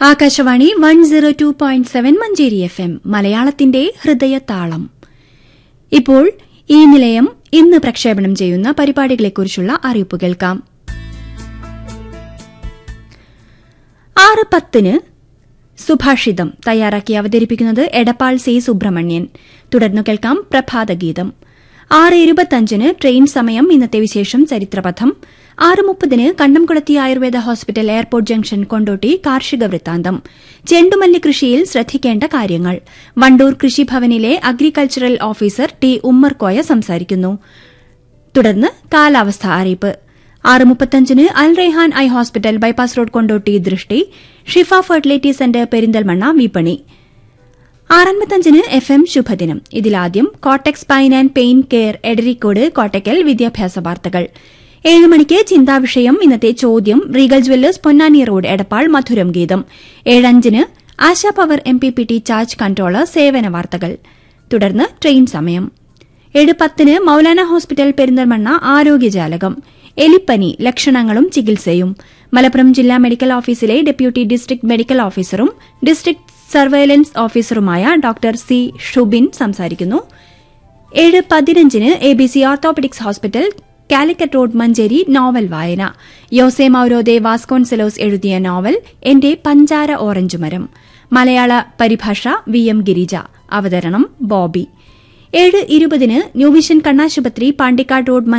Akashvani one zero two point seven Manjeri F M മലയാളത്തിന്റെ ഹൃദയതാളം ഇപ്പോൾ ഈ നിലയം ഇന്ന് പ്രക്ഷേപണം ചെയ്യുന്ന പരിപാടികളെക്കുറിച്ചുള്ള അറിയിപ്പ് കേൾക്കാം ആറ് പത്തിന് സുഭാഷിതം തയ്യാറാക്കി അവതരിപ്പിക്കുന്നത് എടപ്പാൾ സി സുബ്രഹ്മണ്യൻ തുടർന്നു കേൾക്കാം പ്രഭാതഗീതം ആറ് ഇരുപത്തഞ്ചിന് ട്രെയിൻ സമയം ഇന്നത്തെ വിശേഷം ചരിത്രപഥം ആറ് മുപ്പതിന് കണ്ടംകുളത്തി Ayurveda hospital airport junction Kondotty കാർഷിക വൃത്താന്തം ചെണ്ടുമല്ലി കൃഷിയിൽ ശ്രദ്ധിക്കേണ്ട കാര്യങ്ങൾ വണ്ടൂർ കൃഷിഭവനിലെ അഗ്രികൾച്ചറൽ ഓഫീസർ ടി ഉമ്മർകോയ സംസാരിക്കുന്നു തുടർന്ന് കാലാവസ്ഥ അറിയിപ്പ് ആറ് മുപ്പത്തഞ്ചിന് Al Rayhan eye hospital bypass road Kondotty Drishti Shifa fertility centre Perinthalmanna വിപണി ആറൻപത്തഞ്ചിന് എഫ് എം ശുഭദിനം ഇതിലാദ്യം കോട്ടക്സ് pain and pain care Edarikode Kottakkal വിദ്യാഭ്യാസ വാർത്തകൾ ഏഴ് മണിക്ക് ചിന്താവിഷയം ഇന്നത്തെ ചോദ്യം regal jewellers Ponnani road Edappal മധുരം ഗീതം ഏഴഞ്ചിന് Asha power M P P T charge controller സേവന വാർത്തകൾ തുടർന്ന് ട്രെയിൻ സമയം ഏഴ് പത്തിന് മൌലാന ഹോസ്പിറ്റൽ പെരിന്തൽമണ്ണ ആരോഗ്യജാലകം എലിപ്പനി ലക്ഷണങ്ങളും ചികിത്സയും മലപ്പുറം ജില്ലാ മെഡിക്കൽ ഓഫീസിലെ ഡെപ്യൂട്ടി ഡിസ്ട്രിക്ട് മെഡിക്കൽ ഓഫീസറും ഡിസ്ട്രിക്ട് സർവൈലൻസ് ഓഫീസറുമായ ഡോക്ടർ സി ഷുബിൻ സംസാരിക്കുന്നു ഏഴ് പതിനഞ്ചിന് A B C orthopaedics hospital Calicut road Manjeri novel വായന യോസെ മൌരോദെ വാസ്കോൺസെലോസ് എഴുതിയ നോവൽ എന്റെ പഞ്ചാര ഓറഞ്ച് മരം മലയാള പരിഭാഷ വി എം ഗിരിജ അവതരണം ബോബി ഏഴ് ഇരുപതിന് ന്യൂവിഷൻ കണ്ണാശുപത്രി പാണ്ടിക്കാട് റോഡ്